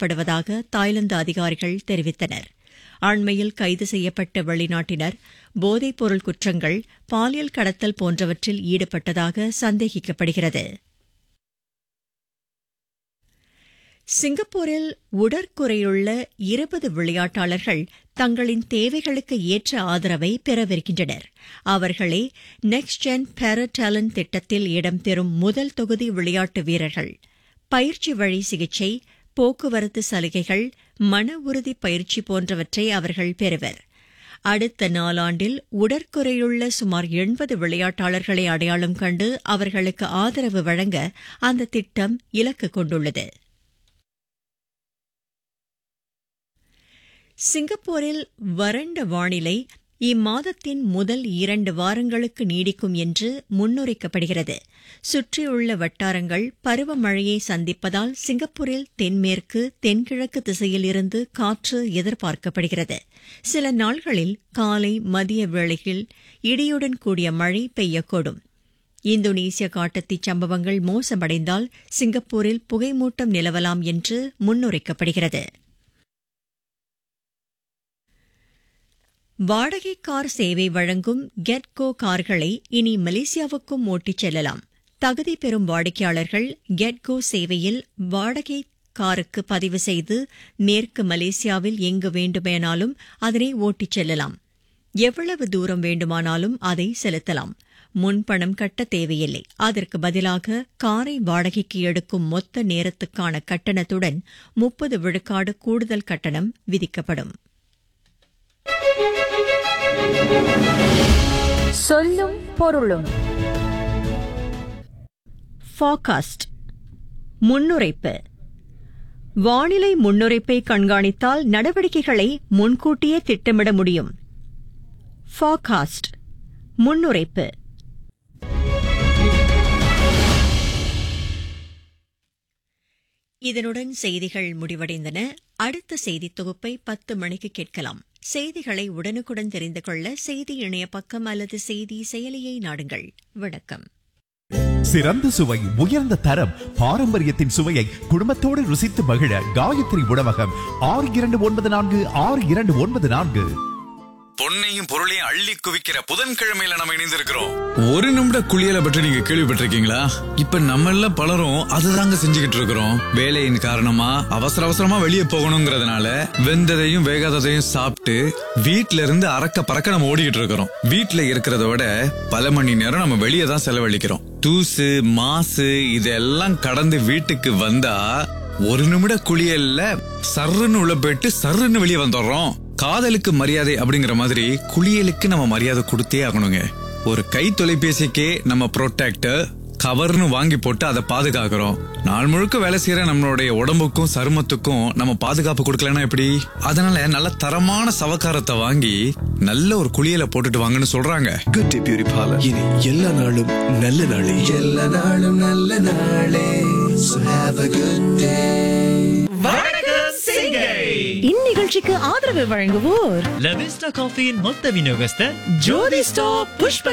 செய்யப்படுவதாக தாய்லாந்து அதிகாரிகள் தெரிவித்தனர் அண்மையில் கைது செய்யப்பட்ட வெளிநாட்டினர் போதைப்பொருள் குற்றங்கள் பாலியல் கடத்தல் போன்றவற்றில் ஈடுபட்டதாக சந்தேகிக்கப்படுகிறது சிங்கப்பூரில் உடற்குறையுள்ள இருபது விளையாட்டாளர்கள் தங்களின் தேவைகளுக்கு ஏற்ற ஆதரவை பெறவிருக்கின்றனர் அவர்களே நெக்ஸ்ட் ஜென் பேரா டேலண்ட் திட்டத்தில் இடம்பெறும் முதல் தொகுதி விளையாட்டு வீரர்கள் பயிற்சி வழி சிகிச்சை போக்குவரத்து சலுகைகள் மன உறுதி பயிற்சி போன்றவற்றை அவர்கள் பெறுவர் அடுத்த நாளாண்டில் உடற்குறையுள்ள சுமார் எண்பது விளையாட்டாளர்களை அடையாளம் கண்டு அவர்களுக்கு ஆதரவு வழங்க அந்த திட்டம் இலக்கு கொண்டுள்ளது சிங்கப்பூரில் வறண்ட வானிலை இம்மாதத்தின் முதல் இரண்டு வாரங்களுக்கு நீடிக்கும் என்று முன்னுரைக்கப்படுகிறது சுற்றியுள்ள வட்டாரங்கள் பருவமழையை சந்திப்பதால் சிங்கப்பூரில் தென்மேற்கு தென்கிழக்கு திசையிலிருந்து காற்று எதிர்பார்க்கப்படுகிறது சில நாள்களில் காலை மதிய வேளையில் இடியுடன் கூடிய மழை பெய்யக்கூடும் இந்தோனேசிய காட்டுத்தீ சம்பவங்கள் மோசமடைந்தால் சிங்கப்பூரில் புகைமூட்டம் நிலவலாம் என்று முன்னுரைக்கப்படுகிறது வாடகை கார் சேவை வழங்கும் கெட்கோ கார்களை இனி மலேசியாவுக்கும் ஓட்டிச் செல்லலாம் தகுதி பெறும் வாடிக்கையாளர்கள் கெட்கோ சேவையில் வாடகை காருக்கு பதிவு செய்து மேற்கு மலேசியாவில் எங்கு வேண்டுமானாலும் அதனை ஓட்டிச் செல்லலாம் எவ்வளவு தூரம் வேண்டுமானாலும் அதை செலுத்தலாம் முன்பணம் கட்ட தேவையில்லை அதற்கு பதிலாக காரை வாடகைக்கு எடுக்கும் மொத்த நேரத்துக்கான கட்டணத்துடன் முப்பது விழுக்காடு கூடுதல் கட்டணம் விதிக்கப்படும் சொல்லும் பொருளும் ஃபாகாஸ்ட் முன்னுரைப்பு வானிலை முன்னுரைப்பை கண்காணித்தால் நடவடிக்கைகளை முன்கூட்டியே திட்டமிட முடியும் ஃபாகாஸ்ட் முன்னுரைப்பு இதனுடன் செய்திகள் முடிவடைந்தன அடுத்த செய்தி தொகுப்பை பத்து மணிக்கு கேட்கலாம் செய்திகளை உடனுக்குடன் தெரிந்து கொள்ள செய்தி இணைய பக்கம் அல்லது செய்தி செயலியை நாடுங்கள் வணக்கம் சிறந்த சுவை உயர்ந்த தரம் பாரம்பரியத்தின் சுவையை குடும்பத்தோடு ருசித்து மகிழ காயத்ரி உணவகம் ஆறு இரண்டு ஒன்பது நான்கு ஆறு இரண்டு ஒன்பது நான்கு பொன்னையும் பொருளையும் அள்ளி குவிக்கிற புதன்கிழமையில நம்ம இணைந்திருக்கிறோம் ஒரு நிமிட குளியலை பற்றி நீங்க கேள்விப்பட்டிருக்கீங்களா இப்ப நம்ம எல்லாம் பலரும் அதுதாங்க செஞ்சுக்கிட்டு இருக்கிறோம் வேலையின் காரணமா அவசர அவசரமா வெளியே போகணுங்கிறதுனால வெந்ததையும் வேகாததையும் சாப்பிட்டு வீட்ல இருந்து அறக்க பறக்க நம்ம ஓடிக்கிட்டு இருக்கிறோம் வீட்ல இருக்கிறத விட பல மணி நேரம் நம்ம வெளியே தான் செலவழிக்கிறோம் தூசு மாசு இதெல்லாம் கடந்து வீட்டுக்கு வந்தா ஒரு நிமிட குளியல்ல சர்ருன்னு உள்ள போயிட்டு சர்ருன்னு வெளியே வந்துடுறோம் காதலுக்கு மரியாதை அப்படிங்கிற மாதிரி குளியலுக்கு நம்ம மரியாதை கொடுத்தே ஆகணுங்க ஒரு கை தொலைபேசிக்கே நம்ம ப்ரொடெக்டர் கவர்னு வாங்கி போட்டு அதை பாதுகாக்கிறோம் நாள் முழுக்க வேலை செய்யற நம்மளுடைய உடம்புக்கும் சருமத்துக்கும் நம்ம பாதுகாப்பு கொடுக்கலன்னா எப்படி அதனால நல்ல தரமான சவக்காரத்தை வாங்கி நல்ல ஒரு குளியலை போட்டுட்டு வாங்கன்னு சொல்றாங்க குட் டே பியூரி பார்லர் இனி எல்லா நாளும் நல்ல நாளே எல்லா நாளும் நல்ல நாளே So have a good day. இந்நிகழ்ச்சிக்கு ஆதரவு வழங்குவோர் லவிஸ்டா காஃபியின் மொத்த விநியோகஸ்தர் ஜோதி ஸ்டாப் புஷ்ப